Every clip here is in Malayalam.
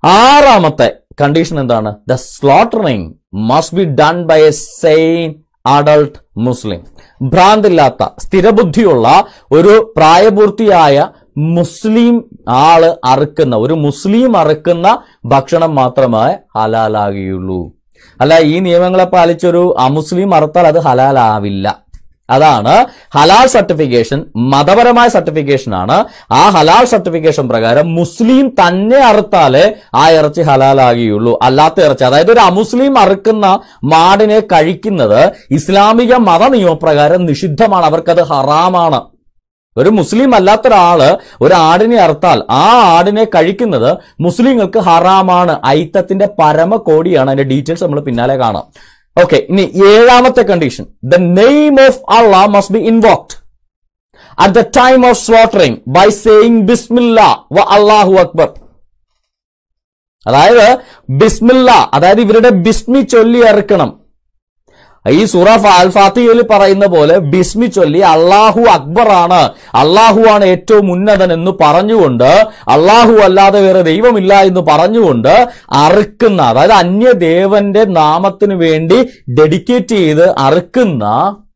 ആറാമത്തെ കണ്ടീഷൻ എന്താണ് the slaughtering must be done by a sane adult Muslim ഭ്രാന്തില്ലാത്ത സ്ഥിരബുദ്ധിയുള്ള ഒരു പ്രായപൂർത്തിയായ മുസ്ലിം ആള് അറുക്കുന്ന ഒരു മുസ്ലിം അറുക്കുന്ന ഭക്ഷണം മാത്രമേ ഹലാലാകുകയുള്ളൂ അല്ല ഈ നിയമങ്ങളെ പാലിച്ചൊരു അമുസ്ലിം അറുത്താൽ അത് ഹലാലാവില്ല അതാണ് ഹലാൽ സർട്ടിഫിക്കേഷൻ മതപരമായ സർട്ടിഫിക്കേഷൻ ആണ് ആ ഹലാൽ സർട്ടിഫിക്കേഷൻ പ്രകാരം മുസ്ലിം തന്നെ അറുത്താലേ ആ ഇറച്ചി ഹലാലാകുകയുള്ളൂ അല്ലാത്ത ഇറച്ചി അതായത് ഒരു അമുസ്ലിം അറുക്കുന്ന മാടിനെ കഴിക്കുന്നത് ഇസ്ലാമിക മത നിയമപ്രകാരം നിഷിദ്ധമാണ് അവർക്കത് ഹറാമാണ് ഒരു മുസ്ലിം അല്ലാത്ത ഒരാള് ഒരു ആടിനെ അറുത്താൽ ആ ആടിനെ കഴിക്കുന്നത് മുസ്ലിങ്ങൾക്ക് ഹറാമാണ് ഐത്തത്തിന്റെ പരമകോടിയാണ് അതിന്റെ ഡീറ്റെയിൽസ് നമ്മൾ പിന്നാലെ കാണാം ഓക്കെ ഇനി ഏഴാമത്തെ condition the name of Allah must be invoked at the time of slaughtering by saying ബിസ്മില്ല വ അള്ളാഹു അക്ബർ അതായത് ബിസ്മില്ല അതായത് ഇവരുടെ ബിസ്മി ചൊല്ലി ഇറക്കണം ഈ സൂറ അൽ ഫാത്തിഹയിൽ പറയുന്ന പോലെ ബിസ്മി ചൊല്ലി അള്ളാഹു അക്ബർ ആണ് അള്ളാഹു ആണ് ഏറ്റവും ഉന്നതൻ എന്ന് പറഞ്ഞുകൊണ്ട് അള്ളാഹു അല്ലാതെ വേറെ ദൈവമില്ല എന്ന് പറഞ്ഞുകൊണ്ട് അറുക്കുന്ന അതായത് അന്യദേവന്റെ നാമത്തിന് വേണ്ടി ഡെഡിക്കേറ്റ് ചെയ്ത് അറുക്കുന്ന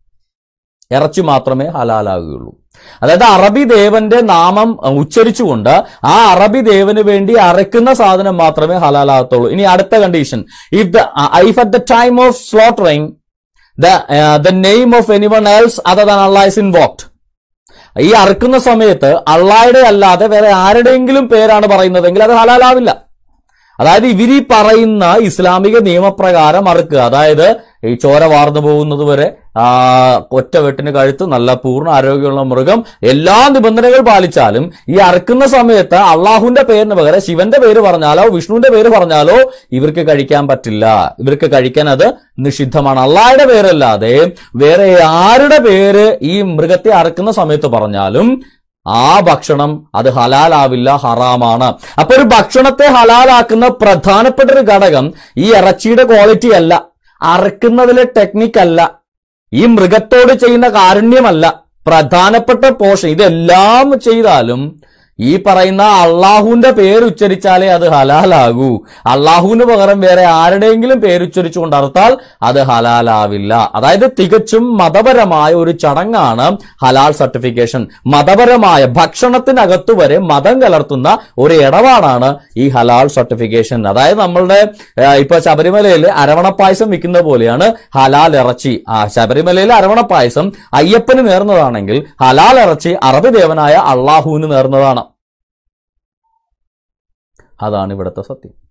ഇറച്ചി മാത്രമേ ഹലാലാകുകയുള്ളൂ അതായത് അറബി ദേവന്റെ നാമം ഉച്ചരിച്ചുകൊണ്ട് ആ അറബി ദേവന് വേണ്ടി അറക്കുന്ന സാധനം മാത്രമേ ഹലാലാകത്തുള്ളൂ ഇനി അടുത്ത condition if the if at the time of slaughtering the the name of anyone else other than Allah is invoked ഈ അറുക്കുന്ന സമയത്ത് അള്ളായുടെ അല്ലാതെ വേറെ ആരുടെയെങ്കിലും പേരാണ് പറയുന്നതെങ്കിൽ അത് ഹലാലാവില്ല അതായത് ഇവരീ പറയുന്ന ഇസ്ലാമിക നിയമപ്രകാരം അറുക്കുക അതായത് ഈ ചോര വാർന്നു പോകുന്നത് വരെ ആ, ഒറ്റ വെട്ടിന് കഴുത്ത് നല്ല പൂർണ്ണ ആരോഗ്യമുള്ള മൃഗം എല്ലാ നിബന്ധനകൾ പാലിച്ചാലും ഈ അറുക്കുന്ന സമയത്ത് അള്ളാഹുവിന്റെ പേരിന് പകരം ശിവന്റെ പേര് പറഞ്ഞാലോ വിഷ്ണുവിന്റെ പേര് പറഞ്ഞാലോ ഇവർക്ക് കഴിക്കാൻ പറ്റില്ല ഇവർക്ക് കഴിക്കാൻ അത് നിഷിദ്ധമാണ് അള്ളാഹയുടെ പേരല്ലാതെ വേറെ ആരുടെ പേര് ഈ മൃഗത്തെ അറുക്കുന്ന സമയത്ത് പറഞ്ഞാലും ആ ഭക്ഷണം അത് ഹലാലാവില്ല ഹറാമാണ് അപ്പൊ ഒരു ഭക്ഷണത്തെ ഹലാലാക്കുന്ന പ്രധാനപ്പെട്ട ഒരു ഘടകം ഈ ഇറച്ചിയുടെ ക്വാളിറ്റി അല്ല അറക്കുന്നതിലെ ടെക്നിക്ക് അല്ല ഈ മൃഗത്തോട് ചെയ്യുന്ന കാരുണ്യമല്ല പ്രധാനപ്പെട്ട പോഷൻ ഇതെല്ലാം ചെയ്താലും ഈ പറയുന്ന അള്ളാഹുവിന്റെ പേര് ഉച്ചരിച്ചാലേ അത് ഹലാലാകൂ അള്ളാഹുവിന് പകരം വേറെ ആരുടെയെങ്കിലും പേര് ഉച്ചരിച്ചുകൊണ്ട് അർത്താൽ അത് ഹലാലാവില്ല അതായത് തികച്ചും മതപരമായ ഒരു ചടങ്ങാണ് ഹലാൽ സർട്ടിഫിക്കേഷൻ മതപരമായ ഭക്ഷണത്തിനകത്തു വരെ മതം കലർത്തുന്ന ഒരു ഇടപാടാണ് ഈ ഹലാൽ സർട്ടിഫിക്കേഷൻ അതായത് നമ്മളുടെ ആ, ഇപ്പൊ ശബരിമലയിൽ അരവണപ്പായസം വിൽക്കുന്ന പോലെയാണ് ഹലാൽ ഇറച്ചി ആ ശബരിമലയിൽ അരവണപ്പായസം അയ്യപ്പന് നേർന്നതാണെങ്കിൽ ഹലാൽ ഇറച്ചി അറബി ദേവനായ അള്ളാഹുവിന് നേർന്നതാണ് അതാണ് ഇവിടുത്തെ സത്യം